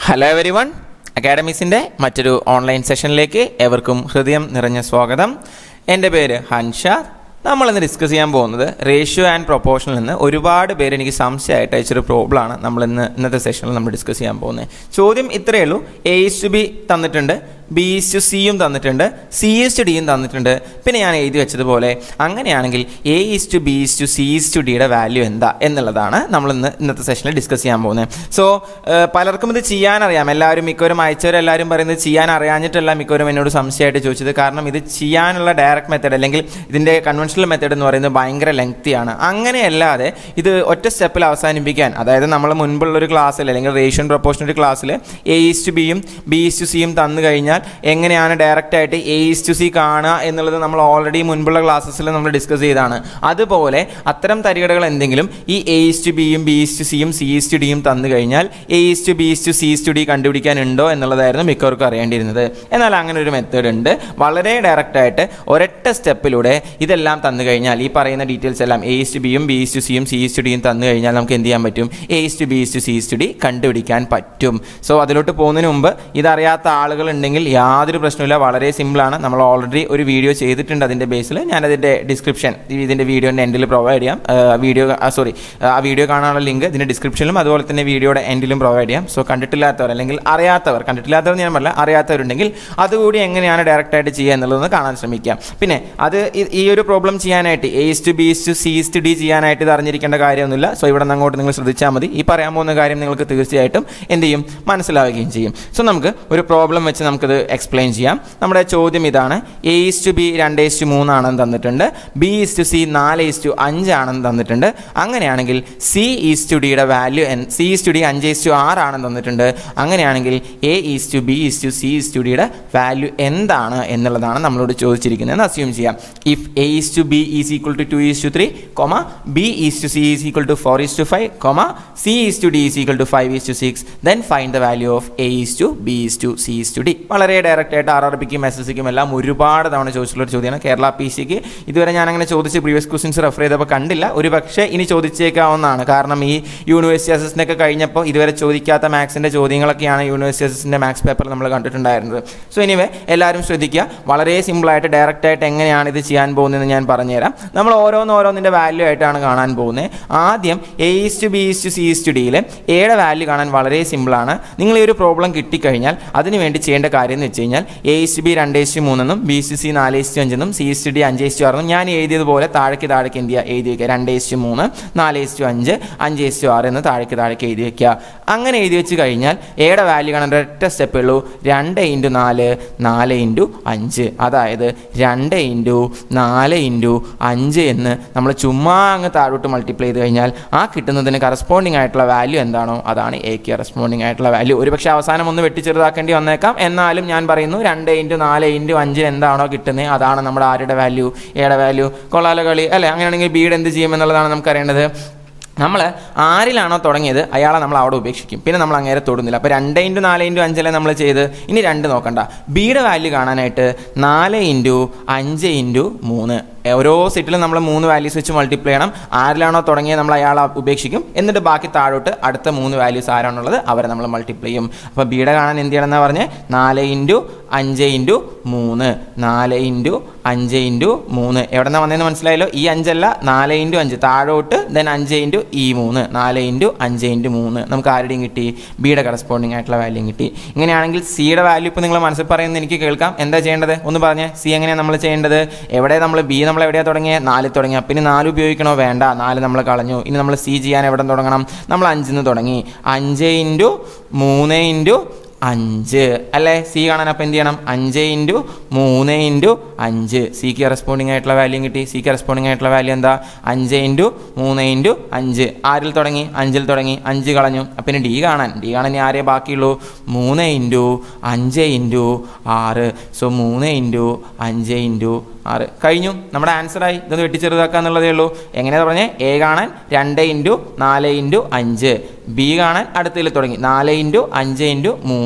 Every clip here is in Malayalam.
ഹലോ എവരി വൺ അക്കാഡമീസിൻ്റെ മറ്റൊരു ഓൺലൈൻ സെഷനിലേക്ക് എവർക്കും ഹൃദയം നിറഞ്ഞ സ്വാഗതം എൻ്റെ പേര് ഹൻഷാദ് നമ്മളിന്ന് ഡിസ്കസ് ചെയ്യാൻ പോകുന്നത് റേഷ്യോ ആൻഡ് പ്രൊപ്പോർഷനിൽ നിന്ന് ഒരുപാട് പേര് എനിക്ക് സംശയമായിട്ട് അയച്ചൊരു പ്രോബ്ലമാണ് നമ്മൾ ഇന്ന് ഇന്നത്തെ സെഷനിൽ നമ്മൾ ഡിസ്കസ് ചെയ്യാൻ പോകുന്നത് ചോദ്യം ഇത്രയേ ഉള്ളൂ എ ഇസ് ടു ബി തന്നിട്ടുണ്ട് ബി ഇസ് ടു സിയും തന്നിട്ടുണ്ട് സി ഇസ് ടു ഡിയും തന്നിട്ടുണ്ട് പിന്നെ ഞാൻ എഴുതി വെച്ചതുപോലെ അങ്ങനെയാണെങ്കിൽ A is to B is to C is to ഡിയുടെ വാല്യൂ എന്താ എന്നുള്ളതാണ് നമ്മൾ ഇന്ന് ഇന്നത്തെ സെഷനിൽ ഡിസ്കസ് ചെയ്യാൻ പോകുന്നത് സോ പലർക്കും ഇത് ചെയ്യാനറിയാം എല്ലാവരും മിക്കവരും അയച്ചവരെല്ലാവരും പറയുന്നത് ചെയ്യാൻ അറിയാഞ്ഞിട്ടല്ല മിക്കവരും എന്നോട് സംശയമായിട്ട് ചോദിച്ചത് കാരണം ഇത് ചെയ്യാനുള്ള ഡയറക്റ്റ് മെത്തേഡ് അല്ലെങ്കിൽ ഇതിൻ്റെ കൺവെൻഷണൽ മെത്തേഡ് എന്ന് പറയുന്നത് ഭയങ്കര ലെങ്തിയാണ് അങ്ങനെയല്ലാതെ ഇത് ഒറ്റ സ്റ്റെപ്പിൽ അവസാനിപ്പിക്കാൻ അതായത് നമ്മൾ മുൻപുള്ള ഒരു ക്ലാസ്സിൽ അല്ലെങ്കിൽ റേഷ്യൻ പ്രൊപ്പോർഷൻ ഒരു ക്ലാസ്സിൽ എ ഇസ് ടു ബിയും ബി ഇസ് ടു സിയും തന്നു കഴിഞ്ഞാൽ എങ്ങനെയാണ് ഡയറക്റ്റ് ആയിട്ട് എ ഇസ് ടു സി കാണുക എന്നുള്ളത് നമ്മൾ ഓൾറെഡി മുൻപുള്ള ക്ലാസ്സസിൽ നമ്മൾ ഡിസ്കസ് ചെയ്താണ് അതുപോലെ അത്തരം തരികടകൾ എന്തെങ്കിലും ഈ എ ഇസ് ടു ബിയും ബി ഇസ് ടു സിയും സി ഇസ് ടു ഡിയും തന്നു കഴിഞ്ഞാൽ A is to B is to C is to D കണ്ടുപിടിക്കാനുണ്ടോ എന്നുള്ളതായിരുന്നു മിക്കവർക്കും അറിയേണ്ടിയിരുന്നത് എന്നാൽ അങ്ങനെ ഒരു മെത്തേഡ് ഉണ്ട് വളരെ ഡയറക്റ്റ് ആയിട്ട് ഒരൊറ്റ സ്റ്റെപ്പിലൂടെ ഇതെല്ലാം തന്നു കഴിഞ്ഞാൽ ഈ പറയുന്ന ഡീറ്റെയിൽസ് എല്ലാം എ ഇസ് ടു ബിയും ബി ഇസ് ടു സിയും സി ഇസ് ടു ഡിയും തന്നു കഴിഞ്ഞാൽ നമുക്ക് എന്ത് ചെയ്യാൻ പറ്റും A is to B is to C is to D കണ്ടുപിടിക്കാൻ പറ്റും സോ അതിലോട്ട് പോകുന്നതിന് മുമ്പ് ഇതറിയാത്ത ആളുകൾ ഉണ്ടെങ്കിൽ യാതൊരു പ്രശ്നമില്ല വളരെ സിമ്പിളാണ് നമ്മൾ ഓൾറെഡി ഒരു വീഡിയോ ചെയ്തിട്ടുണ്ട് അതിൻ്റെ ബേസിൽ ഞാനതിൻ്റെ ഡിസ്ക്രിപ്ഷൻ ഇതിൻ്റെ വീഡിയോൻ്റെ എൻഡിൽ പ്രൊവൈഡ് ചെയ്യാം വീഡിയോ സോറി ആ വീഡിയോ കാണാനുള്ള ലിങ്ക് ഇതിൻ്റെ ഡിസ്ക്രിപ്ഷനിലും അതുപോലെ തന്നെ വീഡിയോയുടെ എൻഡിലും പ്രൊവൈഡ് ചെയ്യാം സോ കണ്ടിട്ടില്ലാത്തവർ അല്ലെങ്കിൽ അറിയാത്തവർ കണ്ടിട്ടില്ലാത്തവർ ഞാൻ പറഞ്ഞില്ല അറിയാത്തവരുണ്ടെങ്കിൽ അതുകൂടി എങ്ങനെയാണ് ഡയറക്റ്റ് ആയിട്ട് ചെയ്യുക എന്നുള്ളതൊന്ന് കാണാൻ ശ്രമിക്കാം പിന്നെ അത് ഈ- ഈ ഒരു പ്രോബ്ലം ചെയ്യാനായിട്ട് A is to B is to C is to D ചെയ്യാനായിട്ട് ഇത് അറിഞ്ഞിരിക്കേണ്ട കാര്യമൊന്നുമില്ല സോ ഇവിടെ നിന്ന് അങ്ങോട്ട് നിങ്ങൾ ശ്രദ്ധിച്ചാൽ മതി ഈ പറയാൻ പോകുന്ന കാര്യം നിങ്ങൾക്ക് തീർച്ചയായിട്ടും എന്ത് ചെയ്യും മനസ്സിലാവുകയും ചെയ്യും സോ നമുക്ക് ഒരു പ്രോബ്ലം വെച്ച് നമുക്കിത് എക്സ്പ്ലെയിൻ ചെയ്യാം നമ്മുടെ ചോദ്യം ഇതാണ് എ ഇസ് ടു ബി രണ്ട് ഇസ് ടു മൂന്നാണെന്ന് തന്നിട്ടുണ്ട് ബി ഇസ് ടു സി നാല് ഇസ് ടു അഞ്ചാണെന്ന് തന്നിട്ടുണ്ട് അങ്ങനെയാണെങ്കിൽ സി ഈസ് ടു ഡിയുടെ value C is to D അഞ്ച് ഈസ് ടു ആറാണെന്ന് തന്നിട്ടുണ്ട് അങ്ങനെയാണെങ്കിൽ A is to B is to C is to ഡിയുടെ വാല്യൂ എന്താണ് എന്നുള്ളതാണ് നമ്മളോട് ചോദിച്ചിരിക്കുന്നതെന്ന് അസ്യൂം ചെയ്യാം if A is to B is equal to two is to three comma B is to C is equal to four is to five comma C is to D is equal to five is to six then find the value of A is to B is to C is to D വളരെ ഡയറക്റ്റ് ആയിട്ട് ആർ ആർ പിക്കും എസ് എസ് സിക്കും എല്ലാം ഒരുപാട് തവണ ചോദിച്ചിട്ടുള്ള ഒരു ചോദ്യമാണ് കേരള പി സിക്ക് ഇതുവരെ ഞാൻ അങ്ങനെ ചോദിച്ച് പ്രീവിയസ് ക്വസ്റ്റ്യൻസ് റെഫർ ചെയ്തപ്പോൾ കണ്ടില്ല ഒരു പക്ഷേ ഇനി ചോദിച്ചേക്കാവുന്നതാണ് കാരണം ഈ യൂണിവേഴ്സിറ്റി അസിസ്റ്റൻ്റ് ഒക്കെ കഴിഞ്ഞപ്പോൾ ഇതുവരെ ചോദിക്കാത്ത മാത്സിൻ്റെ ചോദ്യങ്ങളൊക്കെയാണ് യൂണിവേഴ്സിറ്റി അസിസ്റ്റൻ്റെ മാത്സ് പേപ്പർ നമ്മൾ കണ്ടിട്ടുണ്ടായിരുന്നത് സോ എനിവേ എല്ലാവരും ശ്രദ്ധിക്കുക വളരെ സിമ്പിളായിട്ട് ഡയറക്റ്റ് ആയിട്ട് എങ്ങനെയാണ് ഇത് ചെയ്യാൻ പോകുന്നതെന്ന് ഞാൻ പറഞ്ഞുതരാം നമ്മൾ ഓരോന്ന് ഓരോന്നിൻ്റെ വാല്യൂ ആയിട്ടാണ് കാണാൻ പോകുന്നത് ആദ്യം A is to B is to C is to ഡിയിൽ എയുടെ വാല്യൂ കാണാൻ വളരെ സിമ്പിളാണ് നിങ്ങൾ ഈ ഒരു പ്രോബ്ലം കിട്ടിക്കഴിഞ്ഞാൽ അതിന് വേണ്ടി ചെയ്യേണ്ട കാര്യം എന്ന് വെച്ച് കഴിഞ്ഞാൽ എ ഇസ് ബി രണ്ട് ഇസ് മൂന്നെന്നും ബി സി സി നാല് ഇസ് അഞ്ചെന്നും സി ഇസ് ഡി അഞ്ച് ഇസ് ആറെന്നും ഞാൻ എഴുതിയതുപോലെ താഴേക്ക് താഴേക്ക് എന്ത് ചെയ്യുക എഴുതി വയ്ക്കുക രണ്ട് ഇസ് മൂന്ന് നാല് ഇസ് അഞ്ച് അഞ്ച് ഇസ് ആറ് എന്ന് താഴേക്ക് താഴേക്ക് എഴുതി വയ്ക്കുക അങ്ങനെ എഴുതി വെച്ച് കഴിഞ്ഞാൽ എയുടെ വാല്യൂ കാണാൻ ഒരൊറ്റ സ്റ്റെപ്പേ ഉള്ളൂ രണ്ട് ഇൻറ്റു നാല് നാല് ഇൻറ്റു അഞ്ച് അതായത് രണ്ട് ഇൻറ്റു നാല് ഇൻറ്റു അഞ്ച് എന്ന് നമ്മൾ ചുമ്മാ അങ്ങ് താഴോട്ട് മൾട്ടിപ്ലൈ ചെയ്ത് കഴിഞ്ഞാൽ ആ കിട്ടുന്നതിന് കറസ്പോണ്ടിങ് ആയിട്ടുള്ള വാല്യൂ എന്താണോ അതാണ് എക്ക് കറസ്പോണ്ടിങ് ആയിട്ടുള്ള വാല്യൂ ഒരുപക്ഷെ അവസാനം ഒന്ന് വെട്ടിച്ചെറുതാക്കേണ്ടി വന്നേക്കാം എന്നാലും ഞാൻ പറയുന്നു രണ്ട് ഇൻറ്റു നാല് ഇൻറ്റു അഞ്ചിന് എന്താണോ കിട്ടുന്നത് അതാണ് നമ്മുടെ ആരുടെ വാല്യൂ എയുടെ വാല്യൂ കൊള്ളാല കളി അല്ലേ അങ്ങനെയാണെങ്കിൽ ബീഡ് എന്ത് ചെയ്യുമെന്നുള്ളതാണ് നമുക്കറിയേണ്ടത് നമ്മൾ ആരിലാണോ തുടങ്ങിയത് അയാളെ നമ്മൾ അവിടെ ഉപേക്ഷിക്കും പിന്നെ നമ്മൾ അങ്ങേരെ തൊടുന്നില്ല അപ്പോൾ രണ്ട് ഇൻറ്റു നാല് ഇൻറ്റു അഞ്ചല്ലേ നമ്മൾ ചെയ്ത് ഇനി രണ്ട് നോക്കണ്ട ബിയുടെ വാല്യൂ കാണാനായിട്ട് നാല് ഇൻറ്റു അഞ്ച് ഇൻറ്റു മൂന്ന് ഓരോ സെറ്റിലും നമ്മൾ മൂന്ന് വാല്യൂസ് വെച്ച് മൾട്ടിപ്ലൈ ചെയ്യണം ആരിലാണോ തുടങ്ങിയത് നമ്മൾ അയാളെ ഉപേക്ഷിക്കും എന്നിട്ട് ബാക്കി താഴോട്ട് അടുത്ത മൂന്ന് വാല്യൂസ് ആരാണുള്ളത് അവരെ നമ്മൾ മൾട്ടിപ്ലൈ ചെയ്യും അപ്പോൾ ബിയുടെ കാണാൻ എന്ത് ചെയ്യണം എന്നാ പറഞ്ഞ് നാല് ഇൻറ്റു അഞ്ച് ഇൻറ്റു മൂന്ന് നാല് ഇൻറ്റു അഞ്ച് ഇൻറ്റു മൂന്ന് എവിടെ നിന്നാണ് വന്നതെന്ന് മനസ്സിലായല്ലോ ഈ അഞ്ചല്ല നാല് ഇൻറ്റു അഞ്ച് താഴോട്ട് ദെൻ അഞ്ച് ഇൻറ്റു ഈ മൂന്ന് നാല് ഇൻറ്റു അഞ്ച് ഇൻറ്റു മൂന്ന് നമുക്ക് ആരുടെയും കിട്ടി ബിയുടെ കറസ്പോണ്ടിങ് ആയിട്ടുള്ള വാല്യൂ കിട്ടി ഇങ്ങനെയാണെങ്കിൽ സിയുടെ വാല്യൂ ഇപ്പോൾ നിങ്ങൾ മനസ്സിൽ പറയുന്നത് എനിക്ക് കേൾക്കാം എന്താ ചെയ്യേണ്ടത് ഒന്ന് പറഞ്ഞേ സി എങ്ങനെയാണ് നമ്മൾ ചെയ്യേണ്ടത് എവിടെ നമ്മൾ ബി നമ്മൾ എവിടെയാണ് തുടങ്ങിയത് നാലിൽ തുടങ്ങിയ പിന്നെ നാല് ഉപയോഗിക്കണോ വേണ്ട നാല് നമ്മൾ കളഞ്ഞു ഇനി നമ്മൾ സി ചെയ്യാൻ എവിടെ നിന്ന് തുടങ്ങണം നമ്മൾ അഞ്ചിൽ നിന്ന് തുടങ്ങി അഞ്ച് ഇൻറ്റു മൂന്ന് ഇൻറ്റു അഞ്ച് അല്ലേ സി കാണാൻ അപ്പോൾ എന്ത് ചെയ്യണം അഞ്ച് ഇൻറ്റു മൂന്ന് ഇൻറ്റു അഞ്ച് സിക്ക് കറസ്പോണ്ടിങ് ആയിട്ടുള്ള വാല്യൂ കിട്ടി സി കറസ്പോണ്ടിങ് ആയിട്ടുള്ള വാല്യൂ എന്താ അഞ്ച് ഇൻറ്റു മൂന്ന് ഇൻറ്റു അഞ്ച് ആരിൽ തുടങ്ങി അഞ്ചിൽ തുടങ്ങി അഞ്ച് കളഞ്ഞു അപ്പം പിന്നെ ഡി കാണാൻ ഡി കാണാൻ ഇനി ആരേ ബാക്കിയുള്ളൂ മൂന്ന് ഇൻറ്റു അഞ്ച് ഇൻറ്റു ആറ് സോ മൂന്ന് ഇൻറ്റു അഞ്ച് ഇൻറ്റു ആറ് കഴിഞ്ഞു നമ്മുടെ ആൻസറായി ഇതൊന്ന് വെട്ടിച്ചെറുതാക്കുക എന്നുള്ളതേ ഉള്ളൂ എങ്ങനെയാ പറഞ്ഞേ എ കാണാൻ രണ്ട് ഇൻറ്റു നാല് ഇൻറ്റു അഞ്ച് ബി കാണാൻ അടുത്തതിൽ തുടങ്ങി നാല് ഇൻറ്റു അഞ്ച് ഇൻറ്റു മൂന്ന്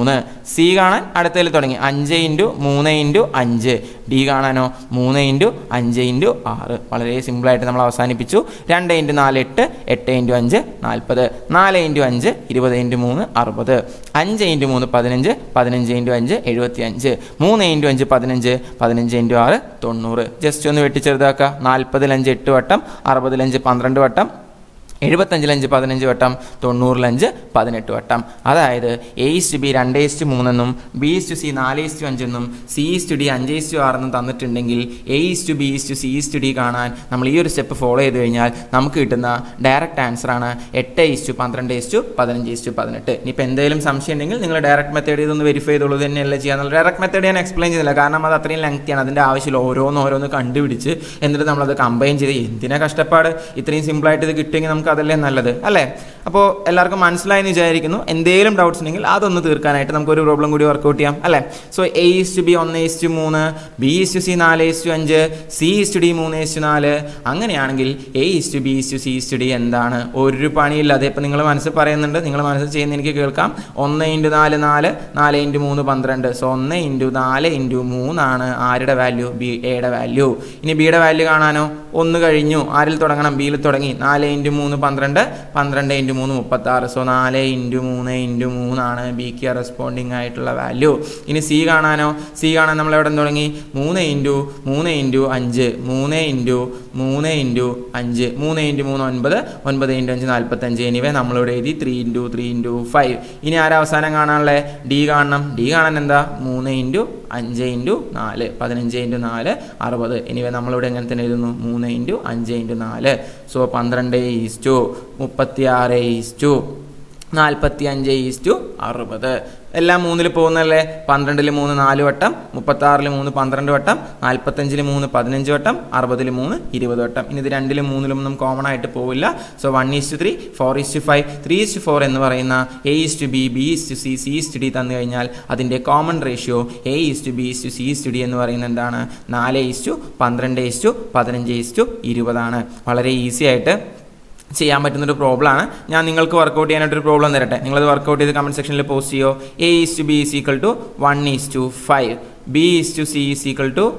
സി കാണാൻ അടുത്തതിൽ തുടങ്ങി അഞ്ച് ഇൻറ്റു മൂന്ന് ഇൻറ്റു അഞ്ച് ഡി കാണാനോ മൂന്ന് ഇൻറ്റു അഞ്ച് ഇൻറ്റു ആറ് വളരെ സിമ്പിളായിട്ട് നമ്മൾ അവസാനിപ്പിച്ചു രണ്ട് ഇൻറ്റു നാല് എട്ട് എട്ട് ഇൻറ്റു അഞ്ച് നാൽപ്പത് നാല് ഇൻറ്റു അഞ്ച് ഇരുപത് ഇൻറ്റു മൂന്ന് അറുപത് അഞ്ച് ഇൻറ്റു മൂന്ന് പതിനഞ്ച് പതിനഞ്ച് ഇൻറ്റു അഞ്ച് എഴുപത്തി അഞ്ച് മൂന്ന് ഇൻറ്റു അഞ്ച് പതിനഞ്ച് പതിനഞ്ച് ഇൻറ്റു ആറ് തൊണ്ണൂറ് ജസ്റ്റ് ഒന്ന് വെട്ടിച്ചെറുതാക്കുക നാൽപ്പതിലഞ്ച് എട്ട് വട്ടം അറുപതിലഞ്ച് പന്ത്രണ്ട് വട്ടം എഴുപത്തഞ്ചിലഞ്ച് പതിനഞ്ച് വട്ടം തൊണ്ണൂറിലഞ്ച് പതിനെട്ട് വട്ടം അതായത് എ ഇസ്റ്റു ബി രണ്ട് ഇസ്റ്റു മൂന്നെന്നും ബി ഇസ്റ്റു സി നാല് ഇസ്റ്റു അഞ്ചെന്നും സി ഇസ്റ്റു ഡി അഞ്ച് ഇസ്റ്റു ആറെന്നും തന്നിട്ടുണ്ടെങ്കിൽ A is to B is to C is to D കാണാൻ നമ്മൾ ഈ ഒരു സ്റ്റെപ്പ് ഫോളോ ചെയ്ത് കഴിഞ്ഞാൽ നമുക്ക് കിട്ടുന്ന ഡയറക്റ്റ് ആൻസർ ആണ് എട്ട് ഇസ്റ്റു പന്ത്രണ്ട് ഇസ്റ്റു പതിനഞ്ച് ഇസ്റ്റു പതിനെട്ട് ഇനിയിപ്പോൾ എന്തെങ്കിലും സംശയം ഉണ്ടെങ്കിൽ നിങ്ങൾ ഡയറക്റ്റ് മെത്തേഡ് ഇതൊന്ന് വെരിഫൈ ചെയ്തോളൂ ഇത് തന്നെയല്ല ചെയ്യാന്നുള്ളത് ഡയറക്റ്റ് മെത്തേഡ് ഞാൻ എക്സ്പ്ലെയിൻ ചെയ്യുന്നില്ല കാരണം അത് അത്രയും ലെങ്തിയാണ് അതിൻ്റെ ആവശ്യമില്ല ഓരോന്ന് ഓരോന്ന് കണ്ടുപിടിച്ച് എന്നിട്ട് നമ്മളത് കമ്പൈൻ ചെയ്ത് എന്തിനാ കഷ്ടപ്പാട് ഇത്രയും സിമ്പിളായിട്ട് ഇത് കിട്ടുമെങ്കിൽ നമുക്ക് അതല്ലേ നല്ലത് അല്ലേ അപ്പോൾ എല്ലാവർക്കും മനസ്സിലായെന്ന് വിചാരിക്കുന്നു എന്തെങ്കിലും ഡൗട്ട്സ് ഉണ്ടെങ്കിൽ അതൊന്ന് തീർക്കാനായിട്ട് നമുക്കൊരു പ്രോബ്ലം കൂടി വർക്കൗട്ട് ചെയ്യാം അല്ലേ so A is to B ഒന്ന് ഈസ് ടു മൂന്ന് ബി ഈസ് ടു സി നാല് ഈസ് ടു അഞ്ച് സി ഈസ് ടു ഡി മൂന്ന് ഈസ് ടു നാല് അങ്ങനെയാണെങ്കിൽ A is to B is to C is to D എന്താണ് ഒരു പണിയില്ല അതേ ഇപ്പം നിങ്ങൾ മനസ്സിൽ പറയുന്നുണ്ട് നിങ്ങൾ മനസ്സിൽ ചെയ്യുന്ന എനിക്ക് കേൾക്കാം ഒന്ന് ഇൻറ്റു നാല് നാല് നാല് ഇൻറ്റു മൂന്ന് പന്ത്രണ്ട് സോ ഒന്ന് ഇൻറ്റു നാല് ഇൻറ്റു മൂന്നാണ് ആരുടെ വാല്യൂ ബി എയുടെ വാല്യൂ ഇനി ബിയുടെ വാല്യൂ കാണാനോ ഒന്ന് കഴിഞ്ഞു ആരിൽ തുടങ്ങണം ബിയിൽ തുടങ്ങി നാല് ഇൻറ്റു മൂന്ന് പന്ത്രണ്ട് പന്ത്രണ്ട് ഇൻറ്റു മൂന്ന് മുപ്പത്താറ് സോ നാല് ഇൻറ്റു മൂന്ന് ഇൻറ്റു മൂന്നാണ് ബിക്ക് റെസ്പോണ്ടിങ് ആയിട്ടുള്ള വാല്യൂ ഇനി സി കാണാനോ സി കാണാൻ നമ്മൾ എവിടെ നിന്ന് തുടങ്ങി മൂന്ന് ഇൻറ്റു മൂന്ന് ഇൻറ്റു അഞ്ച് മൂന്ന് ഇൻറ്റു മൂന്ന് ഇൻറ്റു അഞ്ച് മൂന്ന് ഇൻറ്റു മൂന്ന് ഒൻപത് ഒൻപത് ഇൻറ്റു അഞ്ച് നാൽപ്പത്തഞ്ച് എനിവേ നമ്മളിവിടെ എഴുതി three into three into five ഇനി ആരാ അവസാനം കാണാനുള്ളത് ഡി കാണണം ഡി കാണാൻ എന്താ മൂന്ന് ഇൻറ്റു അഞ്ച് ഇൻറ്റു നാല് പതിനഞ്ച് ഇൻറ്റു നാല് അറുപത് എനിവേ നമ്മളിവിടെ എങ്ങനെ തന്നെ എഴുതുന്നു മൂന്ന് ഇൻറ്റു അഞ്ച് ഇൻറ്റു നാല് സോ പന്ത്രണ്ട് ഈസ് ടു മുപ്പത്തി ആറ് ഈസ് ടു നാൽപ്പത്തി അഞ്ച് ഈസ് ടു അറുപത് എല്ലാം മൂന്നിൽ പോകുന്നല്ലേ പന്ത്രണ്ടിൽ മൂന്ന് നാല് വട്ടം മുപ്പത്താറിൽ മൂന്ന് പന്ത്രണ്ട് വട്ടം നാൽപ്പത്തഞ്ചിൽ മൂന്ന് പതിനഞ്ച് വട്ടം അറുപതിൽ മൂന്ന് ഇരുപത് വട്ടം ഇനി ഇത് രണ്ടിലും മൂന്നിലും ഒന്നും കോമൺ ആയിട്ട് പോവില്ല so one is to three four is to five three is to four എന്ന് പറയുന്ന A is to B B is to C C is to D തന്നു കഴിഞ്ഞാൽ അതിൻ്റെ common ratio A is to B is to C is to D എന്ന് പറയുന്നത് എന്താണ് നാല് ഈസ് ടു പന്ത്രണ്ട് ഈസ് ടു പതിനഞ്ച് ഈസ് ടു ഇരുപതാണ് വളരെ ഈസി ആയിട്ട് ചെയ്യാൻ പറ്റുന്നൊരു പ്രോബ്ലമാണ് ഞാൻ നിങ്ങൾക്ക് വർക്കൗട്ട് ചെയ്യാനായിട്ടൊരു പ്രോബ്ലം തരട്ടെ നിങ്ങളത് വർക്കൗട്ട് ചെയ്ത് കമൻറ്റ് സെക്ഷനിൽ പോസ്റ്റ് ചെയ്യോ A is to B is equal to one is to five B is to C is equal to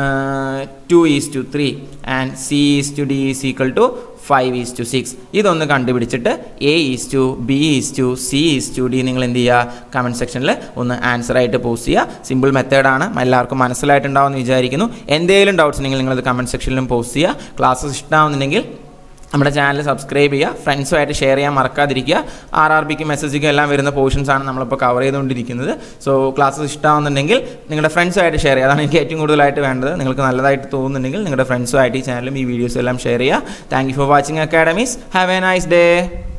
two is to three and C is to D is equal to five is to six ഇതൊന്ന് കണ്ടുപിടിച്ചിട്ട് A is to B is to C is to D നിങ്ങൾ എന്ത് ചെയ്യുക കമൻറ്റ് സെക്ഷനിൽ ഒന്ന് ആൻസർ ആയിട്ട് പോസ്റ്റ് ചെയ്യുക സിമ്പിൾ മെത്തേഡാണ് എല്ലാവർക്കും മനസ്സിലായിട്ടുണ്ടാവുമെന്ന് വിചാരിക്കുന്നു എന്തെങ്കിലും ഡൗട്ട്സ് ഉണ്ടെങ്കിൽ നിങ്ങളത് കമൻറ്റ് സെക്ഷനിലും പോസ്റ്റ് ചെയ്യുക ക്ലാസ്സസ് ഇഷ്ടമാവുന്നുണ്ടെങ്കിൽ നമ്മുടെ ചാനൽ സബ്സ്ക്രൈബ് ചെയ്യുക ഫ്രണ്ട്സുമായിട്ട് ഷെയർ ചെയ്യാൻ മറക്കാതിരിക്കുക ആർ ആർ ബിക്കും എസ് എസ് സിക്കും എല്ലാം വരുന്ന പോർഷൻസ് ആണ് നമ്മളിപ്പോൾ കവർ ചെയ്തുകൊണ്ടിരിക്കുന്നത് സോ ക്ലാസ്സസ് ഇഷ്ടമാവുന്നുണ്ടെങ്കിൽ നിങ്ങളുടെ ഫ്രണ്ട്സുമായിട്ട് ഷെയർ ചെയ്യുക അതാണ് എനിക്ക് ഏറ്റവും കൂടുതലായിട്ട് വേണ്ടത് നിങ്ങൾക്ക് നല്ലതായിട്ട് തോന്നുന്നുണ്ടെങ്കിൽ നിങ്ങളുടെ ഫ്രണ്ട്സുമായിട്ട് ഈ ചാനലും ഈ വീഡിയോസും എല്ലാം ഷെയർ ചെയ്യുക thank you for watching academies have a nice day